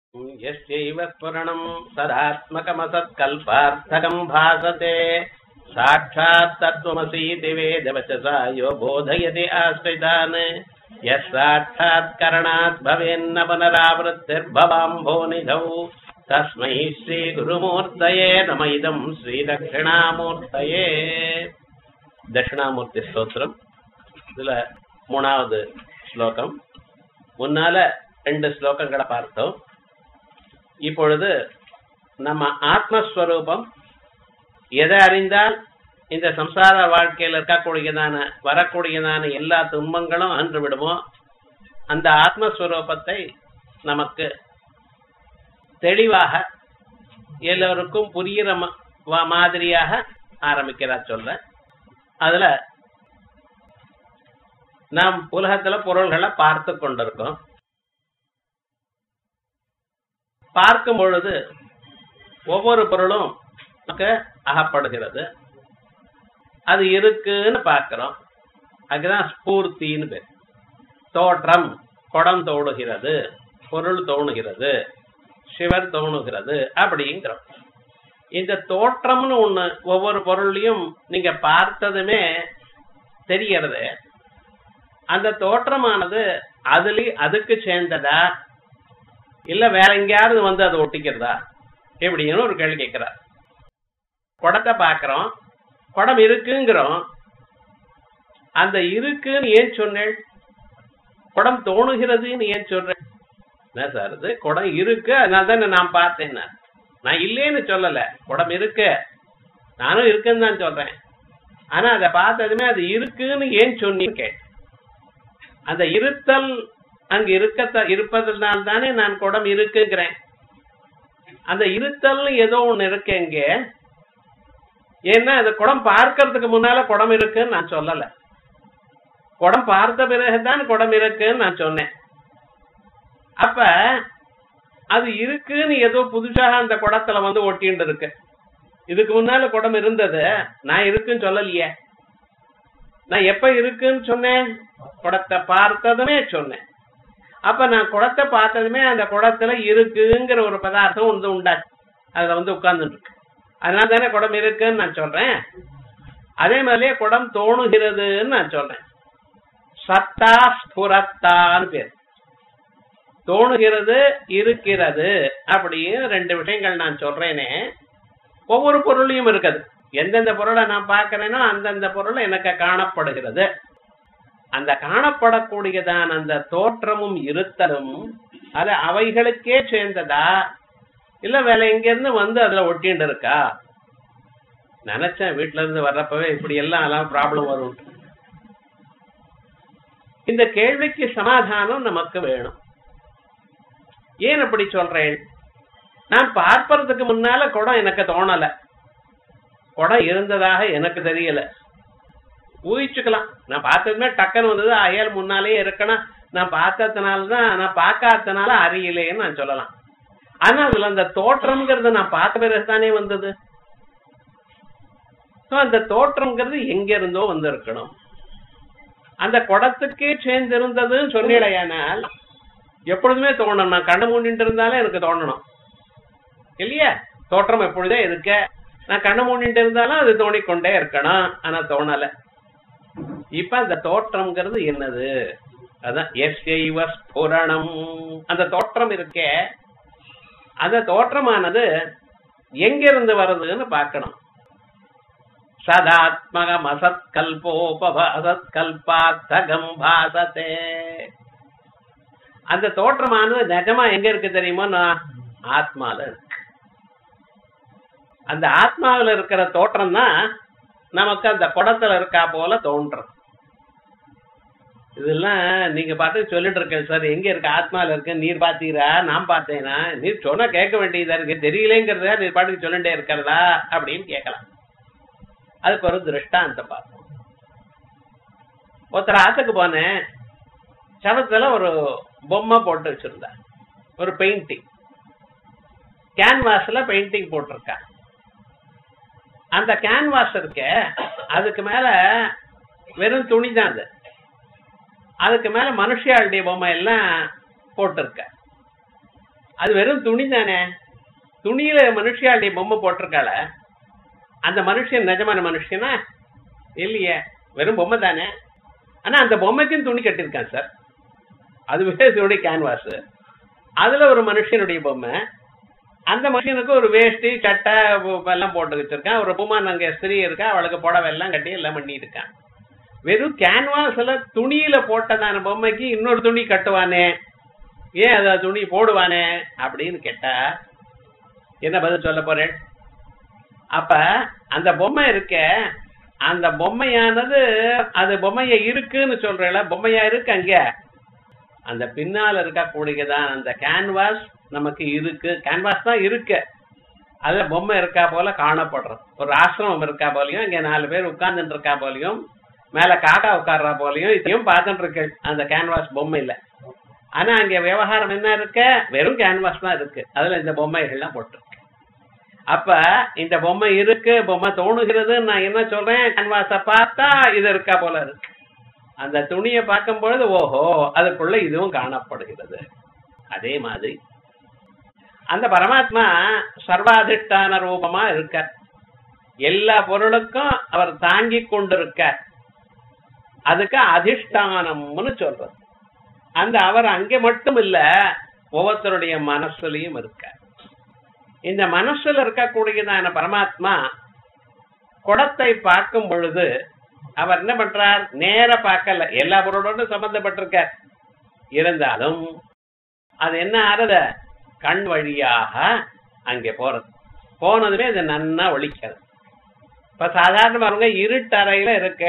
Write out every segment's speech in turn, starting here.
यस्यैव स्फुरणम् सदात्मकमसत्कल्पार्थकम् भासते साक्षात् तत्त्वमसीति वेदवचसा यो बोधयति आश्रितान् यः साक्षात्करणात् भवेन्न पुनरावृत्तिर्भवाम्भोनिधौ तस्मै श्रीगुरुमूर्तये नम इदम् ஸ்ரீதட்சிணாமூர்த்தயே தட்சிணாமூர்த்தி ஸ்தோத்திரம் இதுல மூணாவது ஸ்லோகம் முன்னால ரெண்டு ஸ்லோகங்களை பார்த்தோம் இப்பொழுது நம்ம ஆத்மஸ்வரூபம் எதை அறிந்தால் இந்த சம்சார வாழ்க்கையில் இருக்கக்கூடியதான வரக்கூடியதான எல்லா துன்பங்களும் அன்று விடுமோ அந்த ஆத்மஸ்வரூபத்தை நமக்கு தெளிவாக எல்லோருக்கும் புரிகிற மாதிரியாக ஆரம்பிக்கிறார் சொல்ற அதுல நாம் உலகத்துல பொருள்களை பார்த்து கொண்டிருக்கோம் பார்க்கும் பொழுது ஒவ்வொரு பொருளும் நமக்கு அகப்படுகிறது அது இருக்குன்னு பார்க்கிறோம் அதுதான் ஸ்பூர்த்தின்னு பேர் தோற்றம் குடம் தோணுகிறது பொருள் தோணுகிறது சிவர் தோணுகிறது அப்படிங்கிறோம் இந்த தோற்றம்னு ஒண்ணு ஒவ்வொரு பொருளையும் நீங்க பார்த்ததுமே தெரியறது அந்த தோற்றமானது அதுல அதுக்கு சேர்ந்ததா இல்ல வேற எங்கேயாவது வந்து அதை ஒட்டிக்கிறதா எப்படின்னு ஒரு கேள்வி கேட்கிறார் குடத்தை பாக்குறோம் குடம் இருக்குங்கிறோம் அந்த இருக்குன்னு ஏன் சொன்னேன் குடம் தோணுகிறதுன்னு ஏன் சொல்றேன் என்ன சார் இது குடம் இருக்கு அதனால தானே நான் பார்த்தேன் நான் இல்லேன்னு சொல்லல குடம் இருக்கு நானும் இருக்குன்னு தான் சொல்றேன் ஆனா அதை பார்த்ததுமே அது இருக்குன்னு ஏன் சொன்னீங்க அந்த இருத்தல் அங்க இருக்க இருப்பதனால் தானே நான் குடம் இருக்குங்கிறேன் அந்த இருத்தல் ஏதோ ஒண்ணு இருக்கு இங்க ஏன்னா அந்த குடம் பார்க்கறதுக்கு முன்னால குடம் இருக்குன்னு நான் சொல்லல குடம் பார்த்த பிறகுதான் குடம் இருக்குன்னு நான் சொன்னேன் அப்ப அது இருக்குன்னு ஏதோ புதுசாக அந்த குடத்துல வந்து ஒட்டின்னு இருக்கு இதுக்கு முன்னால குடம் இருந்தது நான் இருக்குன்னு சொல்லலையே நான் எப்ப இருக்குன்னு சொன்னேன் குடத்தை பார்த்ததுமே சொன்னேன் அப்ப நான் குடத்தை பார்த்ததுமே அந்த குடத்துல இருக்குங்கிற ஒரு பதார்த்தம் வந்து உண்டாச்சு அதுல வந்து உட்கார்ந்துட்டு இருக்கு அதனால தானே குடம் இருக்குன்னு நான் சொல்றேன் அதே மாதிரியே குடம் தோணுகிறதுன்னு நான் சொல்றேன் சத்தா ஸ்புரத்தான்னு பேர் தோணுகிறது இருக்கிறது அப்படின்னு ரெண்டு விஷயங்கள் நான் சொல்றேனே ஒவ்வொரு பொருளையும் இருக்குது எந்தெந்த பொருளை நான் பார்க்கிறேனோ அந்தந்த பொருள் எனக்கு காணப்படுகிறது அந்த காணப்படக்கூடியதான் அந்த தோற்றமும் இருத்தலும் அது அவைகளுக்கே சேர்ந்ததா இல்ல வேற எங்க இருந்து வந்து அதுல ஒட்டிண்டு இருக்கா நினைச்சேன் வீட்டுல இருந்து வர்றப்பவே இப்படி எல்லாம் எல்லாம் ப்ராப்ளம் வரும் இந்த கேள்விக்கு சமாதானம் நமக்கு வேணும் ஏன் அப்படி சொல்றேன் நான் பார்ப்பறதுக்கு முன்னால குடம் எனக்கு தோணல குடம் இருந்ததாக எனக்கு தெரியல ஊகிச்சுக்கலாம் நான் பார்த்ததுமே டக்குன்னு வந்தது அயல் முன்னாலே இருக்கணும் நான் பார்த்ததுனாலதான் நான் பார்க்காதனால அறியலேன்னு நான் சொல்லலாம் ஆனா அதுல அந்த தோற்றம்ங்கிறது நான் பார்த்த பிறகு தானே வந்தது அந்த தோற்றம்ங்கிறது எங்க இருந்தோ வந்திருக்கணும் அந்த குடத்துக்கே சேர்ந்திருந்ததுன்னு சொன்னீடையானால் எப்பொழுதுமே தோணணும் நான் கண்ணு மூடிட்டு இருந்தாலும் எனக்கு தோணணும் இல்லையா தோற்றம் எப்பொழுதே இருக்க நான் கண்ணு மூடிட்டு இருந்தாலும் அது தோணிக்கொண்டே இருக்கணும் ஆனா தோணல இப்ப அந்த தோற்றம்ங்கிறது என்னது அதான் எஸ்ஐவ ஸ்புரணம் அந்த தோற்றம் இருக்கே அந்த தோற்றமானது எங்கிருந்து வருதுன்னு பார்க்கணும் சதாத்மகம் அசத்கல்போப அசத்கல்பாத்தகம் பாசத்தே அந்த தோற்றமானது நிஜமா எங்க இருக்கு தெரியுமா நான் ஆத்மால இருக்கு அந்த ஆத்மாவில் இருக்கிற தோற்றம் தான் நமக்கு அந்த குடத்துல இருக்கா போல தோன்றும் இதெல்லாம் நீங்க பாட்டு சொல்லிட்டு இருக்கேன் சார் எங்க இருக்கு ஆத்மால இருக்கு நீர் பாத்தீரா நான் பார்த்தேனா நீர் சொன்னா கேட்க வேண்டியதா இருக்கு தெரியலேங்கிறதா நீர் பாட்டுக்கு சொல்லிட்டே இருக்கிறதா அப்படின்னு கேட்கலாம் அதுக்கு ஒரு திருஷ்டாந்தம் பார்ப்போம் ஒருத்தர் ஆத்துக்கு போனேன் சவத்துல ஒரு பொம்மை போட்டு வச்சிருந்தா ஒரு பெயிண்டிங் கேன்வாஸ்ல பெயிண்டிங் போட்டிருக்கா அந்த கேன்வாஸ் இருக்க அதுக்கு மேல வெறும் துணி தான் அது அதுக்கு மேல மனுஷியாளுடைய பொம்மை எல்லாம் போட்டிருக்க அது வெறும் துணி தானே துணியில மனுஷியாளுடைய பொம்மை போட்டிருக்காள அந்த மனுஷன் நிஜமான மனுஷனா இல்லையே வெறும் பொம்மை தானே ஆனா அந்த பொம்மைக்கும் துணி கட்டியிருக்கான் சார் அதுவே துணி கேன்வாஸ் அதுல ஒரு மனுஷனுடைய பொம்மை அந்த மனுஷனுக்கு ஒரு வேஷ்டி சட்டை உ- எல்லாம் போட்டு வச்சிருக்கான் ஒரு பூமான் அங்க ஸ்திரீ இருக்கா அவளுக்கு புடவை எல்லாம் கட்டி எல்லாம் பண்ணி இருக்கான் வெறும் கேன்வாஸ்ல துணியில போட்டதான பொம்மைக்கு இன்னொரு துணி கட்டுவானே ஏன் அத துணி போடுவானே அப்படின்னு கேட்டா என்ன பதில் சொல்ல போறேன் அப்ப அந்த பொம்மை இருக்க அந்த பொம்மையானது அது பொம்மைய இருக்குன்னு சொல்றேல பொம்மையா இருக்கு அங்க அந்த பின்னால இருக்கக்கூடியதான் அந்த கேன்வாஸ் நமக்கு இருக்கு கேன்வாஸ் தான் இருக்கு அதுல பொம்மை இருக்கா போல காணப்படுறோம் ஒரு ஆசிரமம் இருக்கா போலயும் இங்க நாலு பேர் உட்கார்ந்துட்டு இருக்கா போலயும் மேல காக்கா உட்கார்றா போலயும் இதையும் பார்த்துட்டு இருக்கு அந்த கேன்வாஸ் பொம்மையில ஆனா அங்க விவகாரம் என்ன இருக்க வெறும் கேன்வாஸ் தான் இருக்கு அதுல இந்த பொம்மைகள்லாம் போட்டிருக்கு அப்ப இந்த பொம்மை இருக்கு பொம்மை தோணுகிறது நான் என்ன சொல்றேன் கேன்வாஸ பார்த்தா இது இருக்கா போல இருக்கு அந்த துணியை பார்க்கும் பொழுது ஓஹோ அதுக்குள்ள இதுவும் காணப்படுகிறது அதே மாதிரி அந்த பரமாத்மா சர்வாதிஷ்டான ரூபமா இருக்கார் எல்லா பொருளுக்கும் அவர் தாங்கி கொண்டிருக்கார் அதுக்கு அதிஷ்டானம்னு சொல்றது அந்த அவர் அங்கே மட்டும் இல்ல ஒவ்வொருத்தருடைய மனசுலயும் இருக்கார் இந்த மனசுல இருக்கக்கூடியதான பரமாத்மா குடத்தை பார்க்கும் பொழுது அவர் என்ன பண்றார் நேர பார்க்கல எல்லா பொருளோடும் சம்பந்தப்பட்டிருக்கார் இருந்தாலும் அது என்ன ஆறுத கண் வழியாக அங்கே போறது போனதுமே அது நன்னா ஒழிக்கிறது இப்ப சாதாரண பாருங்க இருட்டறையில இருக்க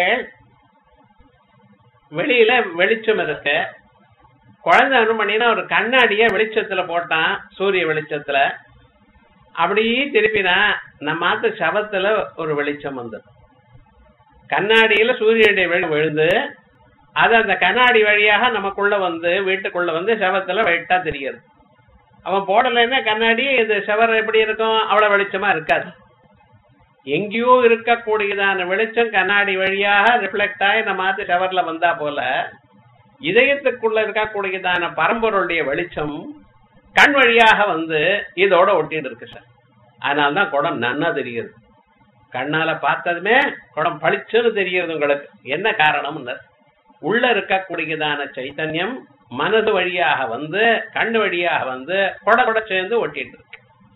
வெளியில வெளிச்சம் இருக்கு குழந்தை என்ன பண்ணினா ஒரு கண்ணாடிய வெளிச்சத்துல போட்டான் சூரிய வெளிச்சத்துல அப்படியே திருப்பினா நம்ம ஆத்து சவத்துல ஒரு வெளிச்சம் வந்தது கண்ணாடியில சூரியனுடைய வெளி விழுந்து அது அந்த கண்ணாடி வழியாக நமக்குள்ள வந்து வீட்டுக்குள்ள வந்து செவத்துல வெயிட்டா தெரியுது அவன் போடலைன்னா கண்ணாடி இது செவர் எப்படி இருக்கும் அவ்வளவு வெளிச்சமா இருக்காது எங்கேயோ இருக்கக்கூடியதான வெளிச்சம் கண்ணாடி வழியாக ரிஃப்ளெக்ட் ஆகி நம்ம ஆத்து செவர்ல வந்தா போல இதயத்துக்குள்ள இருக்கக்கூடியதான பரம்பொருளுடைய வெளிச்சம் கண் வழியாக வந்து இதோட ஒட்டிட்டு இருக்கு சார் அதனாலதான் குடம் நன்னா தெரியுது கண்ணால பார்த்ததுமே குடம் பளிச்சுன்னு தெரியுது உங்களுக்கு என்ன காரணம்னு உள்ள இருக்கக்கூடியதான சைத்தன்யம் மனது வழியாக வந்து கண் வழியாக வந்து கொட கொட சேர்ந்து ஒட்டிட்டு இருக்கு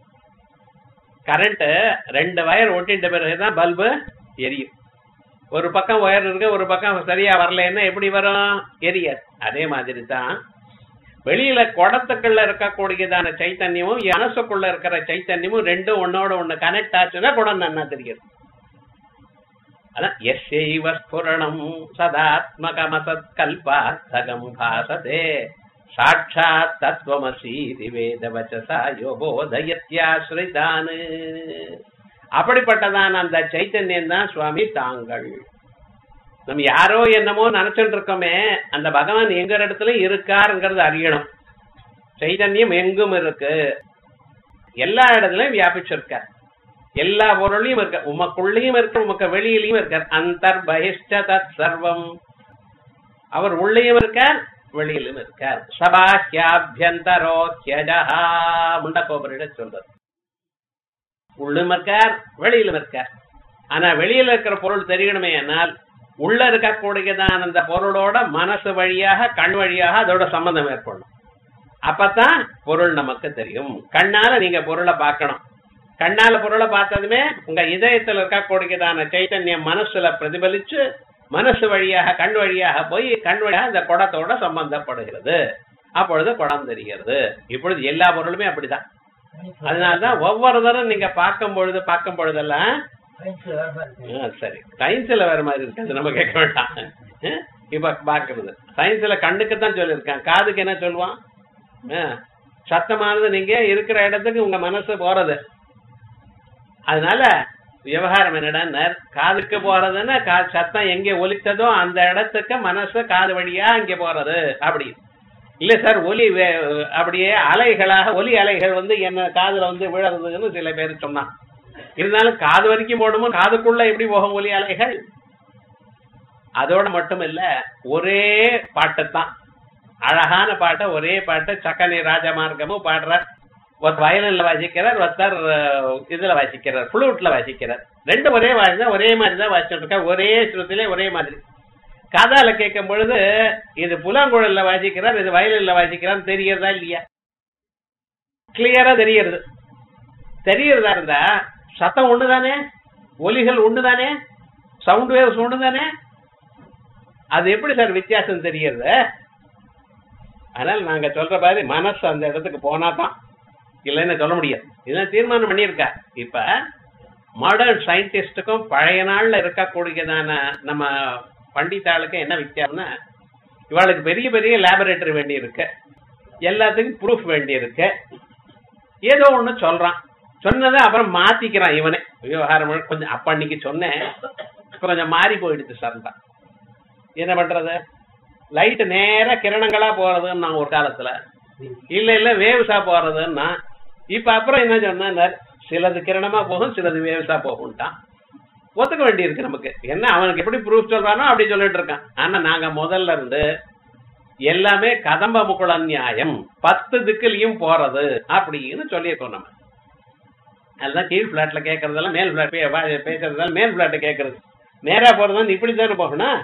கரண்ட் ரெண்டு வயர் ஒட்டிட்ட பிறகுதான் பல்பு எரியும் ஒரு பக்கம் ஒயர் இருக்கு ஒரு பக்கம் சரியா வரலன்னா எப்படி வரும் எரியாது அதே மாதிரி தான் வெளியில குடத்துக்குள்ள இருக்கக்கூடியதான சைத்தன்யமும் மனசுக்குள்ள இருக்கிற சைத்தன்யமும் ரெண்டும் ஒன்னோட ஒண்ணு கனெக்ட் ஆச்சுன்னா குடம் நன்னா தெரியுது அதான் எஸ்யைவ ஸ்புரணம் சதாத்மகமசத்கல்பார்த்தகம் பாசதே சாட்சாத் தத்துவமசீதி வேத வச்சசா யோபோதயத்யாஸ்ரிதான் அப்படிப்பட்டதான அந்த சைத்தன்யம் தான் சுவாமி தாங்கள் நம்ம யாரோ என்னமோ நினைச்சுட்டு இருக்கோமே அந்த பகவான் எங்க இடத்துல இருக்காருங்கிறது அறியணும் சைதன்யம் எங்கும் இருக்கு எல்லா இடத்துலயும் வியாபிச்சிருக்கார் எல்லா பொருளையும் இருக்க உமக்குள்ளேயும் இருக்க உமக்கு வெளியிலையும் இருக்கார் அந்தர் பகிஷ்ட தத் சர்வம் அவர் உள்ளேயும் இருக்கார் வெளியிலும் இருக்கார் சபாஹ்யாபியந்தரோ ஹ்யஜஹா முண்டக்கோபரிட சொல்றது உள்ளும் இருக்கார் வெளியிலும் இருக்கார் ஆனா வெளியில இருக்கிற பொருள் தெரியணுமே ஆனால் உள்ள இருக்கக்கூடியதான் அந்த பொருளோட மனசு வழியாக கண் வழியாக அதோட சம்பந்தம் ஏற்படணும் அப்பதான் பொருள் நமக்கு தெரியும் கண்ணால நீங்க பொருளை பார்க்கணும் கண்ணால பொருளை பார்த்ததுமே உங்க இதயத்துல இருக்கக்கூடியதான சைத்தன்யம் மனசுல பிரதிபலிச்சு மனசு வழியாக கண் வழியாக போய் கண் வழியாக அந்த குடத்தோட சம்பந்தப்படுகிறது அப்பொழுது குடம் தெரிகிறது இப்பொழுது எல்லா பொருளுமே அப்படிதான் அதனாலதான் ஒவ்வொரு தரம் நீங்க பார்க்கும் பொழுது பார்க்கும் பொழுதெல்லாம் ஆ, சரி சயின்ஸ்ல வேற மாதிரி இருக்கு அது நம்ம கேட்க வேண்டாம் ஆ, இப்ப பாக்குறது சயின்ஸ்ல கண்ணுக்கு தான் சொல்லியிருக்கான் காதுக்கு என்ன சொல்லுவான் ஆ, சத்தமானது நீங்க இருக்கிற இடத்துக்கு உங்க மனசு போறது அதனால விவகாரம் என்னடா காதுக்கு போறதுன்னா கா சத்தம் எங்க ஒலித்ததோ அந்த இடத்துக்கு மனசு காது வழியா இங்க போறது அப்படி இல்ல சார் ஒலி வே- அப்படியே அலைகளாக ஒலி அலைகள் வந்து என்ன காதுல வந்து விழறதுன்னு சில பேர் சொன்னான் இருந்தாலும் காது வரைக்கும் போடுமோ காதுக்குள்ள எப்படி போகும் ஒலி அலைகள் அதோட மட்டும் இல்ல ஒரே பாட்டுத்தான் அழகான பாட்டை ஒரே பாட்டை சக்கனை ராஜமார்க்கமும் பாடுற ஒருத்தர் வயலின்ல வாசிக்கிறார் ஒருத்தர் அஹ், இதுல வாசிக்கிறார் புளூட்ல வாசிக்கிறார் ரெண்டு ஒரே வாசி தான் ஒரே மாதிரி தான் வாசிச்சுட்டு இருக்கா ஒரே ஸ்ருதிலே ஒரே மாதிரி கதால கேட்கும் பொழுது இது புலாங்குழல்ல வாசிக்கிறார் இது வயலின்ல வாசிக்கிறான்னு தெரியறதா இல்லையா கிளியரா தெரியறது தெரியறதா இருந்தா சத்தம் ஒண்ணுதானே ஒலிகள் ஒண்ணுதானே சவுண்ட் வேவ்ஸ் ஒண்ணுதானே அது எப்படி சார் வித்தியாசம் தெரியறது அதனால நாங்க சொல்ற மாதிரி மனசு அந்த இடத்துக்கு போனா தான் இல்லைன்னு சொல்ல முடியாது இதெல்லாம் தீர்மானம் பண்ணியிருக்கா இப்ப மாடர்ன் சயின்டிஸ்டுக்கும் பழைய நாள்ல இருக்கக்கூடியதான நம்ம பண்டிதாளுக்கும் என்ன வித்தியாசம்னா இவாளுக்கு பெரிய பெரிய லேபரேட்டரி வேண்டி இருக்கு எல்லாத்துக்கும் ப்ரூஃப் வேண்டி இருக்கு ஏதோ ஒண்ணு சொல்றான் சொன்னதை அப்புறம் மாத்திக்கிறான் இவனே விவகாரம் முழுக்க கொஞ்சம் அப்ப அன்னைக்கு சொன்னேன் கொஞ்சம் மாறி போயிடுச்சு சார் தான் என்ன பண்றது லைட் நேரா கிரணங்களா போறதுன்னு நான் ஒரு காலத்துல இல்ல இல்ல வேவ்ஸா போறதுன்னா இப்ப அப்புறம் என்ன சொன்னா சிலது கிரணமா போகும் சிலது வேவ்ஸா போகும்ட்டான் ஒத்துக்க வேண்டி இருக்கு நமக்கு என்ன அவனுக்கு எப்படி ப்ரூஃப் சொல்றானோ அப்படி சொல்லிட்டு இருக்கான் ஆனா நாங்க முதல்ல இருந்து எல்லாமே கதம்ப முக்குள நியாயம் பத்து திக்குலயும் போறது அப்படின்னு சொல்லியிருக்கோம் நம்ம அதுதான் கீழ் பிளாட்ல கேட்கறதெல்லாம் மேல் பிளாட் பேசுறதெல்லாம் மேல் பிளாட் கேட்கறது நேரா போறதுன்னு இப்படி தானே போகணும்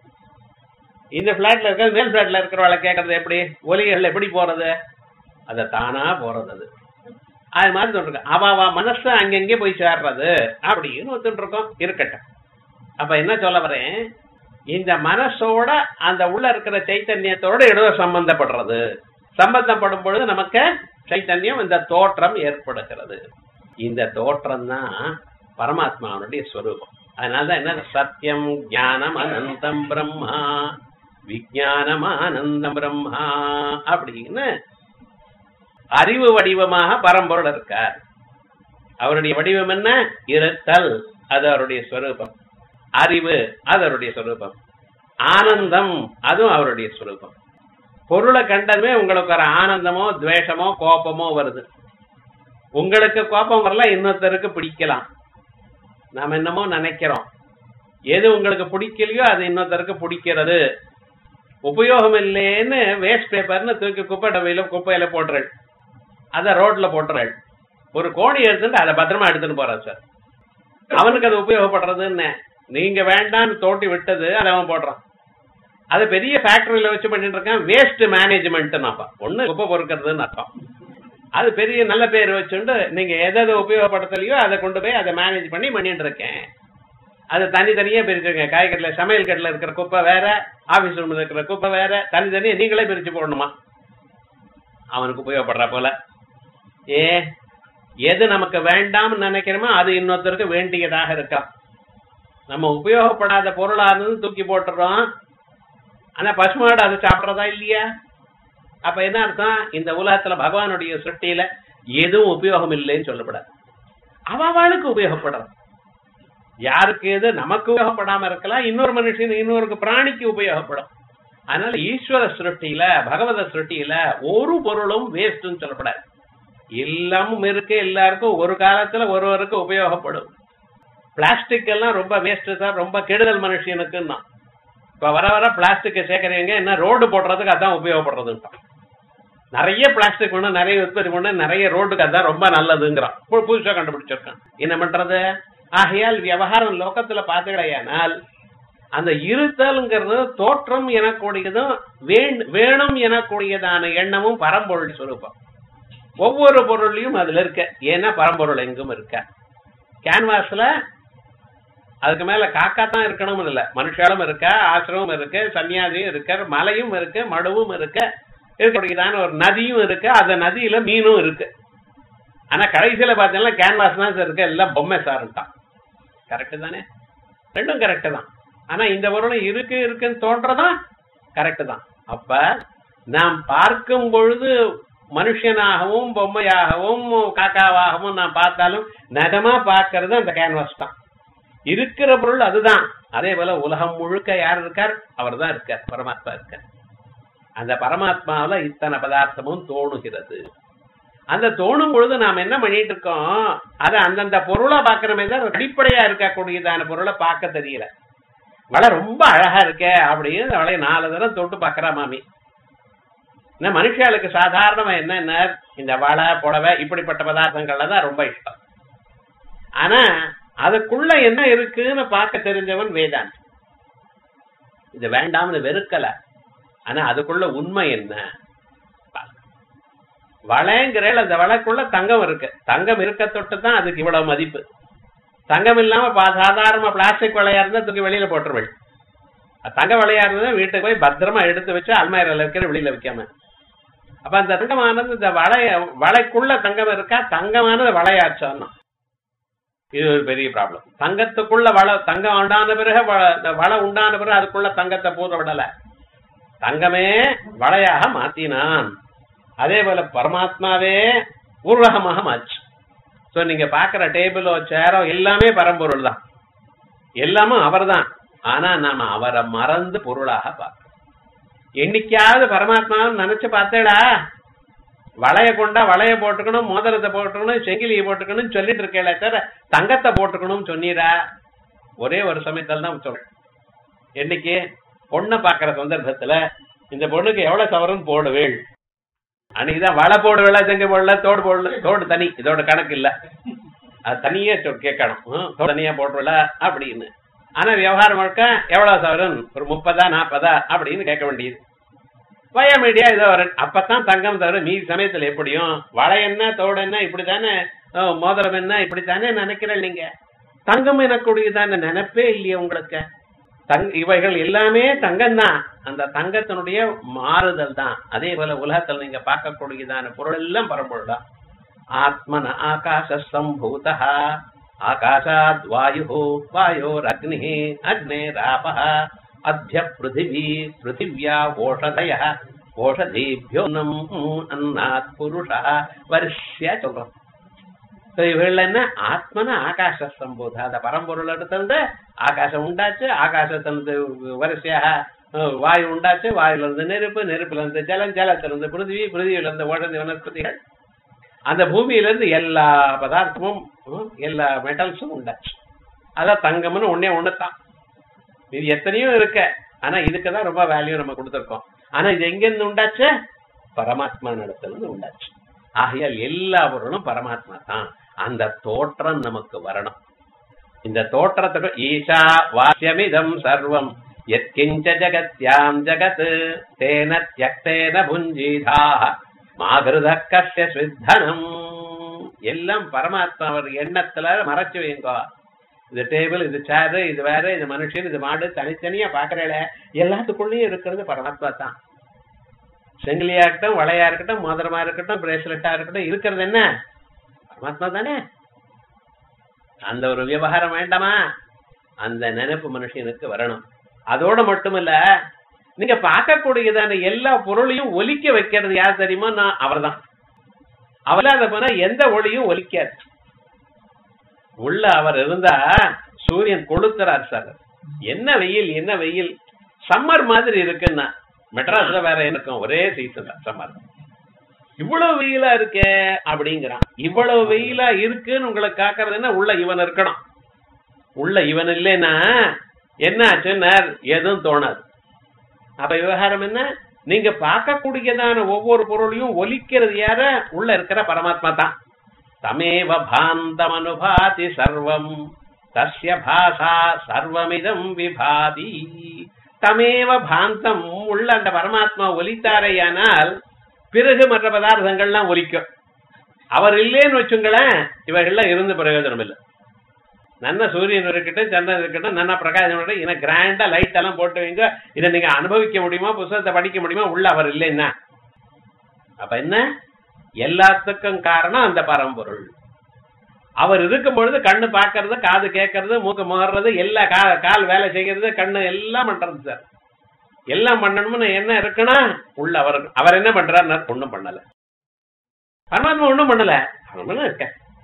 இந்த பிளாட்ல இருக்கிற மேல் பிளாட்ல இருக்கிறவளை கேட்கறது எப்படி ஒலிகள்ல எப்படி போறது அது தானா போறது அது அது மாதிரி சொல்லிருக்கோம் அவ அவ மனசு அங்கங்கே போய் சேர்றது அப்படின்னு ஒத்துட்டு இருக்கோம் இருக்கட்டும் அப்ப என்ன சொல்ல வரேன் இந்த மனசோட அந்த உள்ள இருக்கிற சைத்தன்யத்தோட ஏதோ சம்பந்தப்படுறது சம்பந்தப்படும் பொழுது நமக்கு சைத்தன்யம் இந்த தோற்றம் ஏற்படுகிறது இந்த தோற்றம் தான் பரமாத்மாவுடைய ஸ்வரூபம் அதனாலதான் என்ன சத்தியம் ஞானம் அனந்தம் பிரம்மா விஜயானம் ஆனந்தம் பிரம்மா அப்படின்னு அறிவு வடிவமாக பரம்பொருள் இருக்கார் அவருடைய வடிவம் என்ன இருத்தல் அது அவருடைய ஸ்வரூபம் அறிவு அது அவருடைய ஸ்வரூபம் ஆனந்தம் அதுவும் அவருடைய ஸ்வரூபம் பொருளை கண்டதுமே உங்களுக்கு ஒரு ஆனந்தமோ துவேஷமோ கோபமோ வருது உங்களுக்கு கோபம் வரலாம் இன்னொருத்தருக்கு பிடிக்கலாம் நாம என்னமோ நினைக்கிறோம் எது உங்களுக்கு பிடிக்கலையோ அது இன்னொருத்தருக்கு பிடிக்கிறது உபயோகம் இல்லைன்னு வேஸ்ட் பேப்பர்னு தூக்கி குப்பை டவையில குப்பையில போட்டுறேன் அத ரோட்ல போட்டுறேன் ஒரு கோணி எடுத்துட்டு அதை பத்திரமா எடுத்துட்டு போறான் சார் அவனுக்கு அது உபயோகப்படுறதுன்னு நீங்க வேண்டாம்னு தோட்டி விட்டது அதை அவன் போடுறான் அது பெரிய ஃபேக்டரியில வச்சு பண்ணிட்டு இருக்கான் வேஸ்ட் மேனேஜ்மெண்ட் அப்ப ஒண்ணு குப்பை பொறுக்கிறதுன்னு அர்த்தம் அது பெரிய நல்ல பேர் வச்சுண்டு நீங்க எதை எதை உபயோகப்படுத்தலையோ அதை கொண்டு போய் அதை மேனேஜ் பண்ணி பண்ணிட்டு இருக்கேன் அது தனித்தனியா பிரிச்சிருக்கேன் காய்கறில சமையல் கட்டில இருக்கிற குப்பை வேற ஆபீஸ் ரூம்ல இருக்கிற குப்பை வேற தனித்தனியா நீங்களே பிரிச்சு போடணுமா அவனுக்கு உபயோகப்படுற போல ஏ எது நமக்கு வேண்டாம்னு நினைக்கிறோமோ அது இன்னொருத்தருக்கு வேண்டியதாக இருக்கா நம்ம உபயோகப்படாத பொருளா இருந்து தூக்கி போட்டுறோம் ஆனா பசுமாடு அதை சாப்பிட்றதா இல்லையா அப்ப என்ன அர்த்தம் இந்த உலகத்துல பகவானுடைய சிருஷ்டியில எதுவும் உபயோகம் இல்லைன்னு சொல்லப்படாது அவளுக்கு உபயோகப்படுறது யாருக்கு எது நமக்கு உபயோகப்படாம இருக்கலாம் இன்னொரு மனுஷன் இன்னொரு பிராணிக்கு உபயோகப்படும் அதனால ஈஸ்வர சிருஷ்டியில பகவத சிருஷ்டியில ஒரு பொருளும் வேஸ்ட்னு சொல்லப்படாது எல்லாமும் இருக்கு எல்லாருக்கும் ஒரு காலத்துல ஒருவருக்கு உபயோகப்படும் பிளாஸ்டிக் எல்லாம் ரொம்ப வேஸ்ட் சார் ரொம்ப கெடுதல் மனுஷனுக்குன்னா இப்ப வர வர பிளாஸ்டிக் சேர்க்கறவங்க என்ன ரோடு போடுறதுக்கு அதான் உபயோகப்படுறதுன்ட்டான் நிறைய பிளாஸ்டிக் ஒண்ணு நிறைய உற்பத்தி பண்ண நிறைய ரோட்டுக்கு அதான் ரொம்ப நல்லதுங்கிறான் பு- புதுசா கண்டுபிடிச்சிருக்கான் என்ன பண்றது ஆகையால் விவகாரம் லோகத்துல பார்த்துக்கிடையானால் அந்த இருத்தல்ங்கிறது தோற்றம் எனக்கூடியதும் வேண்- வேணும் எனக்கூடியதான எண்ணமும் பரம்பொருள் சுரூபம் ஒவ்வொரு பொருளையும் அதுல இருக்க ஏன்னா பரம்பொருள் எங்கும் இருக்க கேன்வாஸ்ல அதுக்கு மேல காக்கா தான் இருக்கணும்னு இல்ல மனுஷாலும் இருக்க ஆசிரமும் இருக்கு சன்னியாசியும் இருக்க மலையும் இருக்கு மடுவும் இருக்கு இருக்கக்கூடியதான ஒரு நதியும் இருக்கு அந்த நதியில மீனும் இருக்கு ஆனா கடைசியில பாத்தீங்கன்னா கேன்வாஸ் தான் இருக்கு எல்லாம் பொம்மை சாருட்டான் கரெக்ட் தானே ரெண்டும் கரெக்ட் தான் ஆனா இந்த பொருளும் இருக்கு இருக்குன்னு தோன்றதா கரெக்ட் தான் அப்ப நாம் பார்க்கும் பொழுது மனுஷனாகவும் பொம்மையாகவும் காக்காவாகவும் நாம் பார்த்தாலும் நகமா பார்க்கறது அந்த கேன்வாஸ் தான் இருக்கிற பொருள் அதுதான் அதே போல உலகம் முழுக்க யார் இருக்கார் அவர் தான் இருக்கார் பரமாத்மா இருக்கார் அந்த பரமாத்மாவில இத்தனை பதார்த்தமும் தோணுகிறது அந்த தோணும் பொழுது நாம் என்ன பண்ணிட்டு இருக்கோம் அதை அந்தந்த பொருளை பார்க்கிறமே தான் அடிப்படையா இருக்கக்கூடியதான பொருளை பார்க்க தெரியல வளை ரொம்ப அழகா இருக்கே அப்படின்னு அவளை நாலு தடவை தொட்டு பார்க்கறா மாமி இந்த மனுஷாளுக்கு சாதாரணமா என்ன இந்த வளை புடவை இப்படிப்பட்ட பதார்த்தங்கள்ல தான் ரொம்ப இஷ்டம் ஆனா அதுக்குள்ள என்ன இருக்குன்னு பார்க்க தெரிஞ்சவன் வேதாந்த் இது வேண்டாம்னு வெறுக்கல ஆனா அதுக்குள்ள உண்மை என்ன வளைங்கிறேள் அந்த வளைக்குள்ள தங்கம் இருக்கு தங்கம் இருக்க தொட்டு தான் அதுக்கு இவ்வளவு மதிப்பு தங்கம் இல்லாம பா- சாதாரண பிளாஸ்டிக் வளையா இருந்தா தூக்கி வெளியில போட்டுருவள் தங்க வளையா இருந்தா வீட்டுக்கு போய் பத்திரமா எடுத்து வச்சு அல்மாரில வைக்கிற வெளியில வைக்காம அப்ப அந்த தங்கமானது இந்த வளைய வளைக்குள்ள தங்கம் இருக்கா தங்கமானது வளையாச்சோன்னா இது ஒரு பெரிய ப்ராப்ளம் தங்கத்துக்குள்ள வள தங்கம் உண்டான பிறகு வ- இந்த வளை உண்டான பிறகு அதுக்குள்ள தங்கத்தை பூர விடல தங்கமே வளையாக மாத்தினான் அதே போல பரமாத்மாவே உருவகமாக மாச்சு சோ நீங்க பாக்குற டேபிளோ சேரோ எல்லாமே பரம்பொருள் தான் எல்லாமே அவர்தான் ஆனா நாம அவரை மறந்து பொருளாக பார்க்கிறோம் என்னைக்காவது பரமாத்மான்னு நினைச்சு பார்த்தேடா வளைய கொண்டா வளைய போட்டுக்கணும் மோதிரத்தை போட்டுக்கணும் செங்கிலியை போட்டுக்கணும் சொல்லிட்டு இருக்கேளே தவிர தங்கத்தை போட்டுக்கணும்னு சொன்னீரா ஒரே ஒரு சமயத்தில் தான் சொல்றேன் என்னைக்கு பொண்ணை பாக்குற சந்தர்ப்பத்துல இந்த பொண்ணுக்கு எவ்வளவு சவரன் போடுவேள் அன்னைக்குதான் வளை போடுவேள செங்க போடல தோடு போடல தோடு தனி இதோட கணக்கு இல்ல அது தனியே சொ- கேட்கணும் ஹம், தோடு தனியா போட்டுவில அப்படின்னு ஆனா விவகாரம் முழுக்க எவ்வளவு சவரன் ஒரு முப்பதா நாற்பதா அப்படின்னு கேட்க வேண்டியது வயமீடியா இதோ வரேன் அப்பதான் தங்கம் தவிர மீதி சமயத்துல எப்படியும் வளை என்ன தோடு என்ன இப்படித்தானே அஹ், மோதிரம் என்ன இப்படித்தானே நினைக்கிறேன் நீங்க தங்கம் எனக்கூடியதான நினைப்பே இல்லையே உங்களுக்கு தங் இவைகள் எல்லாமே தங்கம் தான் அந்த தங்கத்தினுடைய மாறுதல் தான் அதே போல உலகத்தில் நீங்க பார்க்கக்கூடியதான பொருள் எல்லாம் பரம்பொருள் தான் ஆத்மன ஆகாச சம்பூத ஆகாஷாத் வாயு வாயோரக்னி அக்னேராப அத்திய பிருத்திவி பிருத்திவியா ஓஷதய ஓஷதீபியோனம் அன்னாத் புருஷ வருஷ்ய சொல்றோம் So, இவைகள்ல என்ன ஆத்மன ஆகாச சம்போத அந்த பரம்பொருள் எடுத்திருந்து ஆகாசம் உண்டாச்சு ஆகாசத்திலிருந்து வரிசையாக அஹ், வாயு உண்டாச்சு வாயுல இருந்து நெருப்பு நெருப்புல இருந்து ஜலம் ஜலத்திலிருந்து பிருத்திவி பிருத்திவில இருந்து ஓடந்து வனஸ்பதிகள் அந்த பூமியில இருந்து எல்லா பதார்த்தமும் ஹம், எல்லா மெட்டல்ஸும் உண்டாச்சு அதான் தங்கம்னு ஒன்னே ஒண்ணுதான் இது எத்தனையோ இருக்க ஆனா இதுக்கு தான் ரொம்ப வேல்யூ நம்ம கொடுத்துருக்கோம் ஆனா இது எங்க இருந்து உண்டாச்சு பரமாத்மா இடத்துல இருந்து உண்டாச்சு ஆகையால் எல்லா பொருளும் பரமாத்மா தான் அந்த தோற்றம் நமக்கு வரணும் இந்த தோற்றத்துக்கு ஈஷா வாசியமிதம் சர்வம் எத்கிஞ்ச ஜகத்யாம் ஜகத் தேன தியக்தேன புஞ்சீதா மாகிருத கஷ்ய சித்தனம் எல்லாம் பரமாத்மா அவர் எண்ணத்துல மறைச்சு வைங்கோ இது டேபிள் இது சேரு இது வேற இது மனுஷன் இது மாடு தனித்தனியா பாக்குறேல எல்லாத்துக்குள்ளயும் இருக்கிறது பரமாத்மா தான் செங்கிலியா இருக்கட்டும் வளையா இருக்கட்டும் மோதிரமா இருக்கட்டும் பிரேஸ்லெட்டா இருக்கட்டும் இருக்கிறது என்ன பரமாத்மா தானே அந்த ஒரு விவகாரம் வேண்டாமா அந்த நினைப்பு மனுஷனுக்கு வரணும் அதோட மட்டுமல்ல நீங்க பார்க்கக்கூடியதான எல்லா பொருளையும் ஒலிக்க வைக்கிறது யார் தெரியுமா நான் அவர்தான் அவராத போனா எந்த ஒளியும் ஒலிக்காது உள்ள அவர் இருந்தா சூரியன் கொளுத்துறார் சார் என்ன வெயில் என்ன வெயில் சம்மர் மாதிரி இருக்குன்னா மெட்ராஸ்ல வேற இருக்கும் ஒரே சீசன் தான் சம்மர் இவ்வளவு வெயிலா இருக்கே அப்படிங்கிறான் இவ்வளவு வெயிலா இருக்குன்னு உங்களை காக்கறதுன்னா உள்ள இவன் இருக்கணும் உள்ள இவன் இல்லைன்னா என்ன ஆச்சுன்னா எதுவும் தோணாது அப்ப விவகாரம் என்ன நீங்க பார்க்கக்கூடியதான ஒவ்வொரு பொருளையும் ஒலிக்கிறது யார உள்ள இருக்கிற பரமாத்மா தான் தமேவ பாந்தம் அனுபாதி சர்வம் தஸ்ய பாஷா சர்வமிதம் விபாதி தமேவ பாந்தம் உள்ள அந்த பரமாத்மா ஒலித்தாரையானால் பிறகு மற்ற பதார்த்தங்கள்லாம் ஒலிக்கும் அவர் இல்லைன்னு வச்சுங்களேன் இவைகள்லாம் இருந்து பிரயோஜனம் இல்லை நல்ல சூரியன் இருக்கட்டும் சந்திரன் இருக்கட்டும் நல்ல பிரகாசம் இருக்கட்டும் இதை கிராண்டா லைட் எல்லாம் போட்டு வைங்க இதை நீங்க அனுபவிக்க முடியுமா புத்தகத்தை படிக்க முடியுமா உள்ள அவர் இல்லைன்னா அப்ப என்ன எல்லாத்துக்கும் காரணம் அந்த பரம்பொருள் அவர் இருக்கும் பொழுது கண்ணு பார்க்கறது காது கேட்கறது மூக்கு முகர்றது எல்லா கா கால் வேலை செய்யறது கண்ணு எல்லாம் பண்றது சார் எல்லாம் பண்ணணும்னு என்ன இருக்குன்னா உள்ள அவர் அவர் என்ன பண்றாரு ஒண்ணும் பண்ணல பரமாத்மா ஒண்ணும் பண்ணல அவன் இருக்க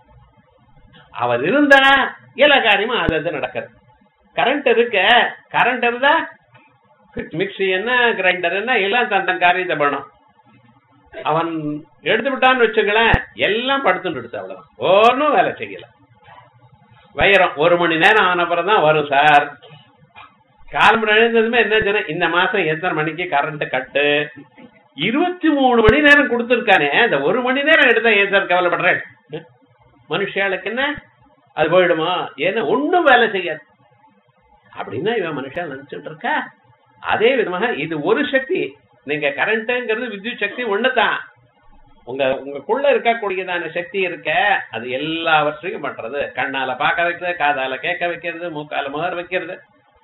அவர் இருந்தா எல்லா காரியமும் அது அது நடக்குது கரண்ட் இருக்க கரண்ட் இருந்தா மிக்சி என்ன கிரைண்டர் என்ன எல்லாம் தன் தன் காரியத்தை பண்ணும் அவன் எடுத்து விட்டான்னு வச்சுங்களேன் எல்லாம் படுத்துட்டு எடுத்து அவ்வளவுதான் ஒன்றும் வேலை செய்யல வைரம் ஒரு மணி நேரம் ஆனப்புறம் தான் வரும் சார் காலம்பரம் எழுந்ததுமே என்ன சொன்ன இந்த மாசம் எத்தனை மணிக்கு கரண்ட் கட்டு இருபத்தி மூணு மணி நேரம் கொடுத்துருக்கானே அந்த ஒரு மணி நேரம் எடுத்தா ஏன் சார் கவலைப்படுறேன் மனுஷாளுக்கு என்ன அது போயிடுமா ஏன்னா ஒண்ணும் வேலை செய்யாது அப்படின்னா இவன் மனுஷன் நினைச்சுட்டு இருக்கா அதே விதமாக இது ஒரு சக்தி நீங்க கரண்ட்ங்கிறது வித்யுத் சக்தி ஒண்ணுதான் உங்க உங்களுக்குள்ள இருக்கக்கூடியதான சக்தி இருக்க அது எல்லாவற்றையும் பண்றது கண்ணால பார்க்க வைக்கிறது காதால கேட்க வைக்கிறது மூக்கால முகர் வைக்கிறது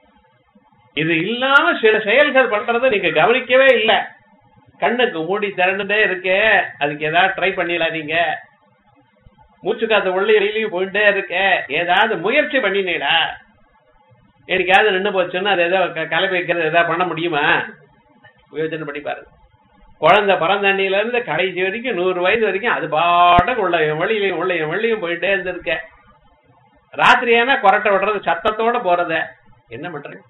இது இல்லாம சில செயல்கள் பண்றது நீங்க கவனிக்கவே இல்லை கண்ணுக்கு மூடி திறந்துட்டே இருக்கே அதுக்கு ஏதாவது ட்ரை பண்ணிடலாம் நீங்க மூச்சு காத்து உள்ளே வெளியிலையும் போயிட்டே இருக்க ஏதாவது முயற்சி பண்ணினீடா எனக்காவது நின்று போச்சுன்னா அது ஏதோ க- கலப்பை வைக்கிறது ஏதாவது பண்ண முடியுமா யோசனை பண்ணி பாருங்க குழந்தை பிறந்தண்ணில இருந்து கடைசி வரைக்கும் நூறு வயசு வரைக்கும் அது பாட்டுக்கு உள்ள வெளியிலையும் உள்ள வெளியும் போயிட்டே இருந்திருக்க ராத்திரி ஏன்னா கொரட்டை விடுறது சத்தத்தோட போறத என்ன பண்றது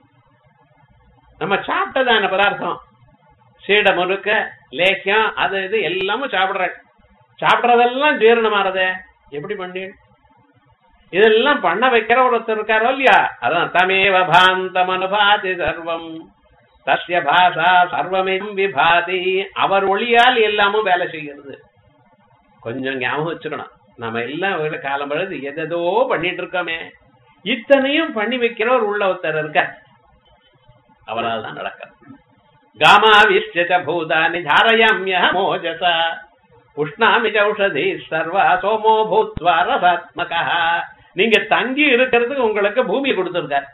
நம்ம சாப்பிட்டதான பதார்த்தம் சீடை முறுக்க லேக்கியம் அது இது எல்லாமும் சாப்பிடுற சாப்பிடுறதெல்லாம் ஜீரணமாறதே எப்படி பண்ணி இதெல்லாம் பண்ண வைக்கிற ஒருத்தர் இருக்காரோ இல்லையா அதான் தமேவ பாந்தம் அனுபாதி சர்வம் தஸ்ய பாஷா சர்வமிம் விபாதி அவர் ஒளியால் எல்லாமும் வேலை செய்கிறது கொஞ்சம் ஞாபகம் வச்சுக்கணும் நம்ம எல்லாம் ஒரு காலம் பொழுது எதோ பண்ணிட்டு இருக்கோமே இத்தனையும் பண்ணி வைக்கிறவர் உள்ள ஒருத்தர் இருக்கார் அவரால் தான் நடக்கிறது காமாவிஷ்யத பூதானி தாரயாமிய மோஜசா உஷ்ணாமி ஔஷதி சர்வா சோமோ பூத்வா ரசாத்மகா நீங்க தங்கி இருக்கிறதுக்கு உங்களுக்கு பூமி கொடுத்துருக்கார்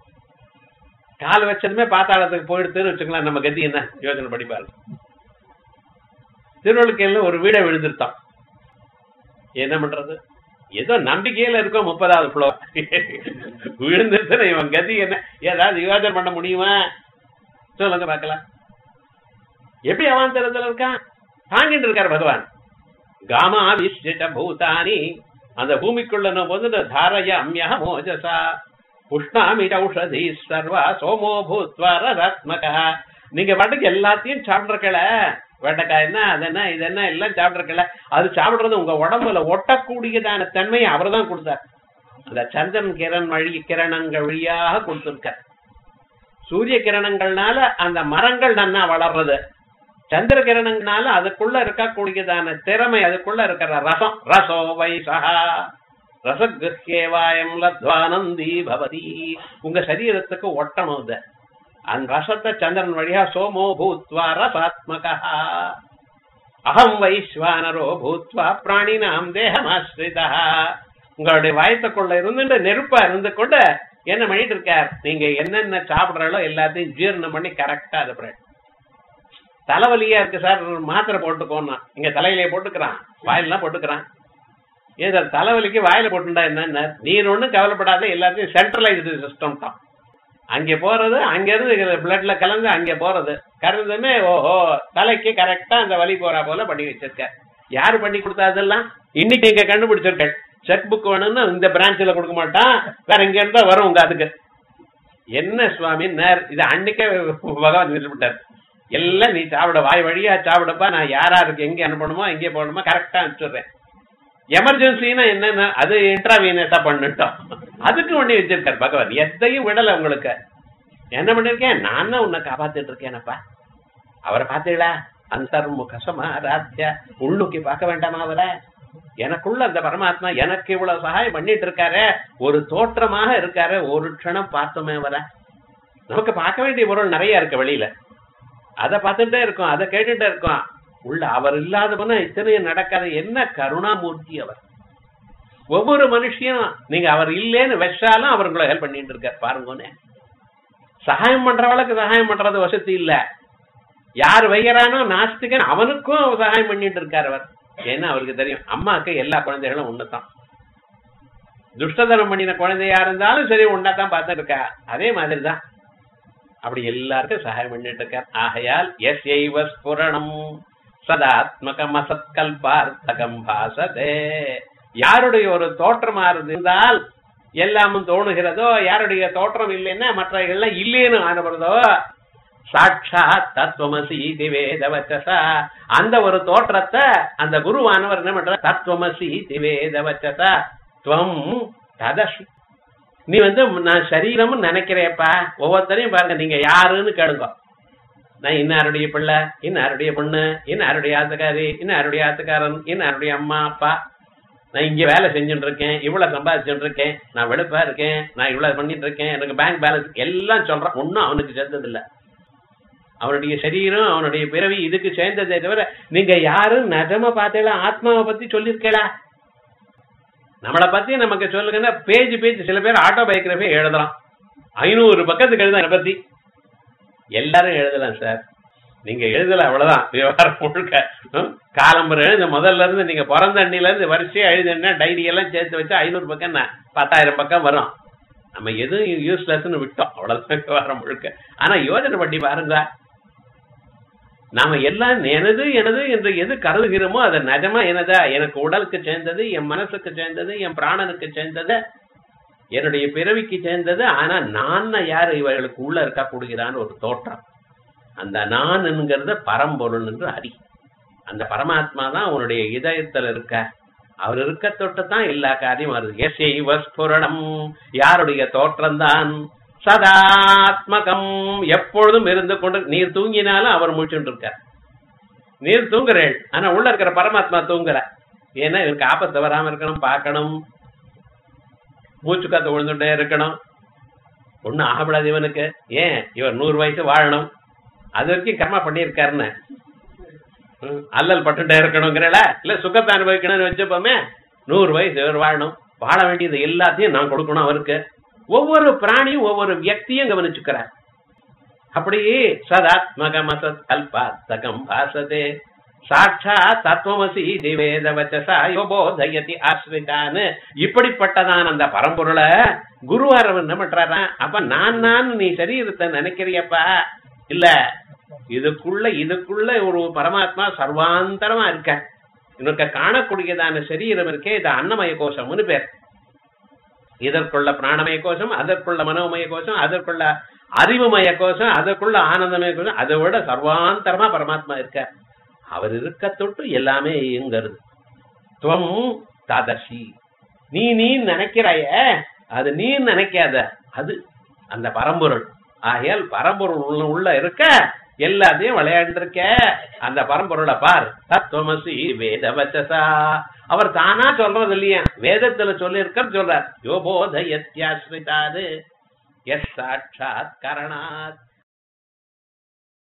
கால் வச்சதுமே பாத்தாளத்துக்கு போயிடுத்துன்னு வச்சுக்கலாம் நம்ம கதி என்ன யோசனை படிப்பாரு திருவள்ளுக்கையில ஒரு வீடை விழுந்துருத்தான் என்ன பண்றது ஏதோ நம்பிக்கையில இருக்கோம் முப்பதாவது ஃப்ளோர் விழுந்துருச்சுன்னா இவன் கதி என்ன ஏதாவது யோசனை பண்ண முடியுமா சொல்லுங்க பார்க்கலாம் எப்படி அவாந்தரத்துல இருக்கான் தாங்கிட்டு இருக்கார் பகவான் காமா விஷ்ட பூதானி அந்த பூமிக்குள்ள நம்ம வந்து தாரய அம்யா மோஜசா உஷ்ணாமி ஔஷதி சர்வா சோமோ பூத்வா ரதாத்மகா நீங்க பாட்டுக்கு எல்லாத்தையும் சாப்பிட்ருக்கல வெண்டைக்காய் என்ன அது என்ன இது என்ன எல்லாம் சாப்பிட்ருக்கல அது சாப்பிடுறது உங்க உடம்புல ஒட்டக்கூடியதான தன்மையை அவர் தான் கொடுத்தார் அந்த சந்திரன் கிரண் வழி கிரணங்கள் வழியாக கொடுத்திருக்கார் சூரிய கிரணங்கள்னால அந்த மரங்கள் நன்னா வளர்றது சந்திர கிரணங்கள்னால அதுக்குள்ள இருக்கக்கூடியதான திறமை அதுக்குள்ள இருக்கிற ரசம் ரசோ வைசகா ரசகிருஹேவாயம் லத்வானந்தி பவதி உங்க சரீரத்துக்கு ஒட்டணும் அது அந்த ரசத்தை சந்திரன் வழியா சோமோ பூத்வா ரசாத்மகா அகம் வைஸ்வானரோ பூத்வா பிராணினாம் தேகமாஸ்ரிதா உங்களுடைய வயத்துக்குள்ள இருந்து நெருப்பா இருந்து கொண்டு என்ன பண்ணிட்டு இருக்கார் நீங்க என்னென்ன சாப்பிடுறாலோ எல்லாத்தையும் ஜீரணம் பண்ணி கரெக்டா அது தலைவலியா இருக்கு சார் மாத்திரை போட்டுக்கோன்னா இங்க தலையிலே போட்டுக்கிறான் வாயிலாம் போட்டுக்கிறான் ஏன் சார் தலைவலிக்கு வாயில போட்டுண்டா என்ன நீர் ஒண்ணும் கவலைப்படாத எல்லாத்தையும் சென்ட்ரலைஸ்டு சிஸ்டம் தான் அங்கே போறது அங்க இருந்து பிளட்ல கலந்து அங்க போறது கறந்ததுமே ஓஹோ தலைக்கு கரெக்டா அந்த வலி போறா போல பண்ணி வச்சிருக்க யாரு பண்ணி கொடுத்தா அதெல்லாம் இன்னைக்கு நீங்க கண்டுபிடிச்சிருக்க செக் புக் வேணும்னா இந்த பிரான்ச்ல கொடுக்க மாட்டான் வேற இங்க இருந்தா வரும் உங்க அதுக்கு என்ன சுவாமி நேர் இது அன்னைக்கே பகவான் விட்டுவிட்டார் எல்லாம் நீ சாப்பிட வாய் வழியா சாப்பிடப்பா நான் யாரா இருக்கு எங்க அனுப்பணுமோ எங்கே போகணுமோ கரெக்டா அனுப்பிச்சுடுறேன் எமர்ஜென்சினா என்னன்னா அது இன்ட்ராவீனஸா பண்ணிட்டோம் அதுக்கு ஒண்ணு வச்சிருக்காரு பகவான் எதையும் விடல உங்களுக்கு என்ன பண்ணிருக்கேன் நான் தான் உன்னை காப்பாத்திட்டு இருக்கேனப்பா அவரை பார்த்தீங்களா அந்தர்முக சமாராத்திய உள்நோக்கி பார்க்க வேண்டாமா அவரை எனக்குள்ள அந்த பரமாத்மா எனக்கு இவ்வளவு சகாயம் பண்ணிட்டு இருக்காரு ஒரு தோற்றமாக இருக்காரு ஒரு க்ஷணம் பார்த்தோமே அவரை நமக்கு பார்க்க வேண்டிய பொருள் நிறைய இருக்கு வெளியில அதை பார்த்துட்டே இருக்கோம் அதை கேட்டுட்டே இருக்கோம் உள்ள அவர் இல்லாத போனா இத்தனையும் நடக்காத என்ன கருணாமூர்த்தி அவர் ஒவ்வொரு மனுஷியும் நீங்க அவர் இல்லேன்னு வச்சாலும் அவர் உங்களை ஹெல்ப் பண்ணிட்டு இருக்கார் பாருங்கன்னு சகாயம் பண்றவளுக்கு சகாயம் பண்றது வசதி இல்ல யார் வைக்கிறானோ நாஸ்திகன் அவனுக்கும் சகாயம் பண்ணிட்டு இருக்கார் அவர் ஏன்னா அவருக்கு தெரியும் அம்மாக்கு எல்லா குழந்தைகளும் ஒண்ணுதான் துஷ்டதனம் பண்ணின குழந்தையா இருந்தாலும் சரி ஒன்னாதான் பார்த்துட்டு இருக்கா அதே மாதிரிதான் அப்படி எல்லாருக்கும் சகாயம் பண்ணிட்டு இருக்கார் ஆகையால் எஸ் எய்வ ஸ்புரணம் சதாத்மகம் அசத்கல்பார்த்தகம் பாசதே யாருடைய ஒரு தோற்றமா இருந்தால் எல்லாமும் தோணுகிறதோ யாருடைய தோற்றம் இல்லைன்னா மற்றவர்கள்லாம் இல்லைன்னு ஆனப்படுறதோ சாட்சாத் தத்துவமசி இது வேதவச்சசா அந்த ஒரு தோற்றத்தை அந்த குருவானவர் என்ன பண்ற தத்துவமசி இது வேதவச்சசா துவம் ததசி நீ வந்து நான் சரீரம்னு நினைக்கிறேப்பா ஒவ்வொருத்தரையும் பாருங்க நீங்க யாருன்னு கேளுங்க நான் இன்னாருடைய பிள்ளை இன்னாருடைய பொண்ணு இன்னாருடைய ஆத்துக்காரி இன்னாருடைய ஆத்துக்காரன் இன்னாருடைய அம்மா அப்பா நான் இங்க வேலை செஞ்சுட்டு இருக்கேன் இவ்வளவு சம்பாதிச்சுட்டு இருக்கேன் நான் வெளுப்பா இருக்கேன் நான் இவ்வளவு பண்ணிட்டு இருக்கேன் எனக்கு பேங்க் பேலன்ஸ் எல்லாம் சொல்றான் ஒன்னும் அவனுக்கு சேர்ந்தது இல்ல அவனுடைய சரீரம் அவனுடைய பிறவி இதுக்கு சேர்ந்ததே தவிர நீங்க யாரும் நிஜமா பார்த்தீங்களா ஆத்மாவை பத்தி சொல்லியிருக்கீங்களா நம்மளை பத்தி நமக்கு சொல்லுங்கன்னா பேஜ் பேஜ் சில பேர் ஆட்டோபயோகிராஃபி எழுதலாம் ஐநூறு பக்கத்துக்கு எழுத என்னை பத்தி எல்லாரும் எழுதலாம் சார் நீங்க எழுதல அவ்வளவுதான் விவகாரம் முழுக்க ஹம்? காலம்பரம் எழுத முதல்ல இருந்து நீங்க பிறந்த அண்ணில இருந்து வரிசையா எழுதுனா டைரி எல்லாம் சேர்த்து வச்சு ஐநூறு பக்கம் என்ன பத்தாயிரம் பக்கம் வரும் நம்ம எதுவும் யூஸ்லெஸ்ன்னு விட்டோம் அவ்வளவுதான் விவகாரம் முழுக்க ஆனா யோசனை பண்ணி பாருங்க நாம எல்லாம் எனது எனது என்று எது கருதுகிறோமோ அது நிஜமா எனதா எனக்கு உடலுக்கு சேர்ந்தது என் மனசுக்கு சேர்ந்தது என் பிராணனுக்கு சேர்ந்தது என்னுடைய பிறவிக்கு சேர்ந்தது ஆனா நான் யார் இவர்களுக்கு உள்ள இருக்கக்கூடியதான ஒரு தோற்றம் அந்த நான்ங்கிறத பரம்பொருள் என்று அறி அந்த பரமாத்மா தான் உன்னுடைய இதயத்துல இருக்க அவர் இருக்க தொட்டு தான் எல்லா காரியம் வருது எசைவ ஸ்புரணம் யாருடைய தோற்றம் தான் சதாத்மகம் எப்பொழுதும் இருந்து கொண்டு நீர் தூங்கினாலும் அவர் முழிச்சுட்டு இருக்கார் நீர் தூங்குறேள் ஆனா உள்ள இருக்கிற பரமாத்மா தூங்குற ஏன்னா இவருக்கு ஆபத்து வராம இருக்கணும் பார்க்கணும் மூச்சு காத்து விழுந்துட்டே இருக்கணும் ஒண்ணும் ஆகப்படாது இவனுக்கு ஏன் இவர் நூறு வயசு வாழணும் அது வரைக்கும் கர்மா பண்ணியிருக்காருன்னு ம், அல்லல் பட்டுட்டே இருக்கணுங்கிறல இல்ல சுகத்தை அனுபவிக்கணும்னு வச்சுப்போமே நூறு வயசு இவர் வாழணும் வாழ வேண்டியது எல்லாத்தையும் நான் கொடுக்கணும் அவருக்கு ஒவ்வொரு பிராணியும் ஒவ்வொரு வியக்தியும் கவனிச்சுக்கிறார் அப்படி சதாத்மகம் அசத் அல்பாத்தகம் பாசதே சாட்சா தத்துவமசி திவேத வச்சசா யோபோதயதி ஆஸ்ரிதான்னு இப்படிப்பட்டதான் அந்த பரம்பொருளை குருவாரவர் என்ன பண்றாரா அப்ப நான் நான் நீ சரீரத்தை நினைக்கிறியப்பா இல்ல இதுக்குள்ள இதுக்குள்ள ஒரு பரமாத்மா சர்வாந்தரமா இருக்க இன்னொரு காணக்கூடியதான சரீரம் இருக்கே இது அன்னமய கோஷம்னு பேர் இதற்குள்ள பிராணமய கோஷம் அதற்குள்ள மனோமய கோஷம் அதற்குள்ள அறிவுமய கோஷம் அதற்குள்ள ஆனந்தமய கோஷம் அதை விட சர்வாந்தரமா பரமாத்மா இருக்க அவர் இருக்க தொட்டு எல்லாமே இயங்குறது துவம் ததசி நீ நீ நினைக்கிறாய அது நீ நினைக்காத அது அந்த பரம்பொருள் ஆகையால் பரம்பொருள் உள்ள உள்ள இருக்க எல்லாத்தையும் விளையாண்டிருக்க அந்த பரம்பொருளை பார் தத்துவமசி வேத வச்சசா அவர் தானா சொல்றது இல்லையா வேதத்துல சொல்லி இருக்க சொல்றார் யோபோத யத்யாஸ்ரிதாது எஸ் சாட்சாத் கரணாத்